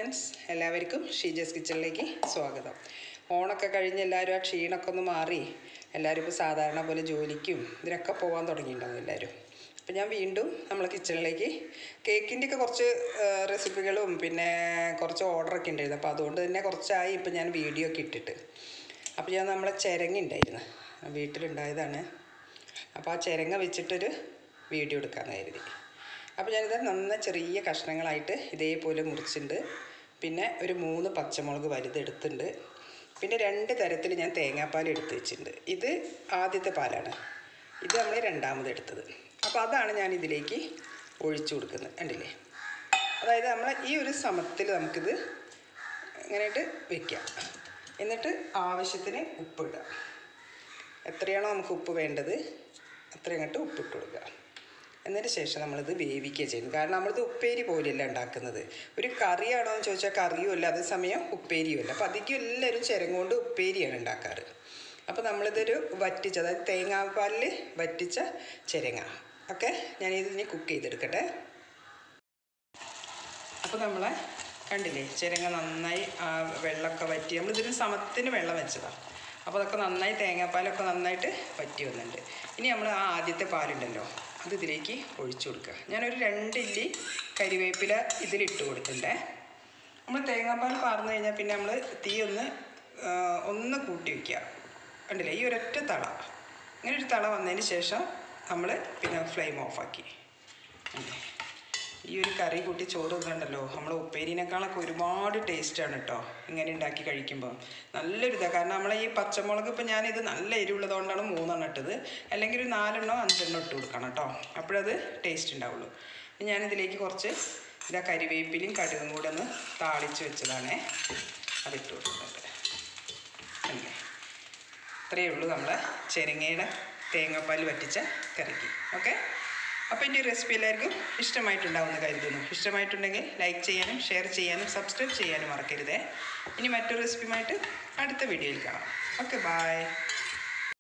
Friends എല്ലാവർക്കും ഷീജസ് കിച്ചണിലേക്ക് സ്വാഗതം ഓണൊക്കെ കഴിഞ്ഞ് എല്ലാവരും ആ ക്ഷീണമൊക്കെ ഒന്ന് മാറി എല്ലാവരും ഇപ്പോൾ സാധാരണ പോലെ ജോലിക്കും ഇതിനൊക്കെ പോകാൻ തുടങ്ങിയിട്ടുണ്ടാവും എല്ലാവരും അപ്പോൾ ഞാൻ വീണ്ടും നമ്മളെ കിച്ചണിലേക്ക് കേക്കിൻ്റെയൊക്കെ കുറച്ച് റെസിപ്പികളും പിന്നെ കുറച്ച് ഓർഡറൊക്കെ ഉണ്ടായിരുന്നു അപ്പോൾ അതുകൊണ്ട് തന്നെ കുറച്ചായി ഇപ്പോൾ ഞാൻ വീഡിയോ ഒക്കെ ഇട്ടിട്ട് അപ്പോൾ ഞാൻ നമ്മളെ ചിരങ്ങ ഉണ്ടായിരുന്നു വീട്ടിലുണ്ടായതാണ് അപ്പോൾ ആ ചിരങ്ങ വെച്ചിട്ടൊരു വീഡിയോ എടുക്കാമെന്ന് കരുതി അപ്പോൾ ഞാനിത് നന്ന ചെറിയ കഷ്ണങ്ങളായിട്ട് ഇതേപോലെ മുറിച്ചിട്ടുണ്ട് പിന്നെ ഒരു മൂന്ന് പച്ചമുളക് വലുതെടുത്തിട്ടുണ്ട് പിന്നെ രണ്ട് തരത്തിൽ ഞാൻ തേങ്ങാപ്പാൽ എടുത്ത് വെച്ചിട്ടുണ്ട് ഇത് ആദ്യത്തെ പാലാണ് ഇത് നമ്മൾ രണ്ടാമത് എടുത്തത് അപ്പോൾ അതാണ് ഞാൻ ഇതിലേക്ക് ഒഴിച്ചു കൊടുക്കുന്നത് കണ്ടില്ലേ അതായത് നമ്മൾ ഈ ഒരു സമത്തിൽ നമുക്കിത് ഇങ്ങനെയായിട്ട് വെക്കാം എന്നിട്ട് ആവശ്യത്തിന് ഉപ്പിടുക എത്രയാണോ നമുക്ക് ഉപ്പ് വേണ്ടത് അത്രയും അങ്ങോട്ട് ഉപ്പിട്ട് കൊടുക്കുക എന്നതിന് ശേഷം നമ്മളിത് വേവിക്കുക ചെയ്യുന്നത് കാരണം നമ്മളിത് ഉപ്പേരി പോലെയല്ല ഉണ്ടാക്കുന്നത് ഒരു കറിയാണോ എന്ന് ചോദിച്ചാൽ കറിയും അല്ല അതേസമയം ഉപ്പേരിയും അല്ല അപ്പോൾ അധികം എല്ലാവരും ചിരങ്ങുകൊണ്ട് ഉപ്പേരിയാണ് ഉണ്ടാക്കാറ് അപ്പോൾ നമ്മളിതൊരു വറ്റിച്ച അതായത് തേങ്ങാപ്പാലിൽ വറ്റിച്ച ചിരങ്ങ ഓക്കെ ഞാനിതിനെ കുക്ക് ചെയ്തെടുക്കട്ടെ അപ്പോൾ നമ്മളെ കണ്ടില്ലേ ചിരങ്ങ നന്നായി ആ വെള്ളമൊക്കെ വറ്റി നമ്മളിതിന് സമത്തിന് വെള്ളം വെച്ചതാണ് അപ്പോൾ അതൊക്കെ നന്നായി തേങ്ങാപ്പാലൊക്കെ നന്നായിട്ട് വറ്റി വന്നിട്ടുണ്ട് ഇനി നമ്മൾ ആ ആദ്യത്തെ പാലുണ്ടല്ലോ അത് ഇതിലേക്ക് ഒഴിച്ചു കൊടുക്കുക ഞാനൊരു രണ്ട് ഇല്ലി കരിവേപ്പില ഇതിലിട്ട് കൊടുത്തിട്ടുണ്ടേ നമ്മൾ തേങ്ങാപ്പാൽ പാർന്നു കഴിഞ്ഞാൽ പിന്നെ നമ്മൾ തീ ഒന്ന് ആ, ഒന്ന് കൂട്ടി വയ്ക്കുക കണ്ടില്ലേ ഈ ഒരൊറ്റ തള ഇങ്ങനെ ഒരു തള വന്നതിന് ശേഷം നമ്മൾ പിന്നെ ഫ്ലെയിം ഓഫാക്കി കണ്ടില്ലേ? ഈ ഒരു കറി കൂട്ടി ചോറ് തിന്നണ്ടല്ലോ നമ്മൾ ഉപ്പേരിനേക്കാളൊക്കെ ഒരുപാട് ടേസ്റ്റാണ് കേട്ടോ ഇങ്ങനെ ഉണ്ടാക്കി കഴിക്കുമ്പോൾ നല്ലൊരു ഇതാണ് കാരണം നമ്മളെ ഈ പച്ചമുളക് ഇപ്പം ഞാനിത് നല്ല എരിവുള്ളതുകൊണ്ടാണ് മൂന്നെണ്ണം ഇട്ടത് അല്ലെങ്കിൽ ഒരു നാലെണ്ണോ അഞ്ചെണ്ണോ ഇട്ട് കൊടുക്കണം കേട്ടോ അപ്പോഴത് ടേസ്റ്റ് ഉണ്ടാവുള്ളൂ ഇനി ഞാനിതിലേക്ക് കുറച്ച് ഇതാ കരിവേപ്പിലയും കടുകും കൂടെ ഒന്ന് താളിച്ച് വെച്ചതാണേ അതിട്ട് കൊടുക്കുന്നുണ്ട് അല്ലേ ഇത്രയേ ഉള്ളൂ നമ്മളെ ചെരങ്ങയുടെ തേങ്ങാപ്പാൽ വറ്റിച്ച കറിക്ക് ഓക്കെ അപ്പോൾ എൻ്റെ റെസിപ്പി എല്ലാവർക്കും ഇഷ്ടമായിട്ടുണ്ടാവുമെന്ന് കരുതുന്നു ഇഷ്ടമായിട്ടുണ്ടെങ്കിൽ ലൈക്ക് ചെയ്യാനും ഷെയർ ചെയ്യാനും സബ്സ്ക്രൈബ് ചെയ്യാനും മറക്കരുതേ ഇനി മറ്റൊരു റെസിപ്പിയുമായിട്ട് അടുത്ത വീഡിയോയിൽ കാണാം ഓക്കെ ബായ്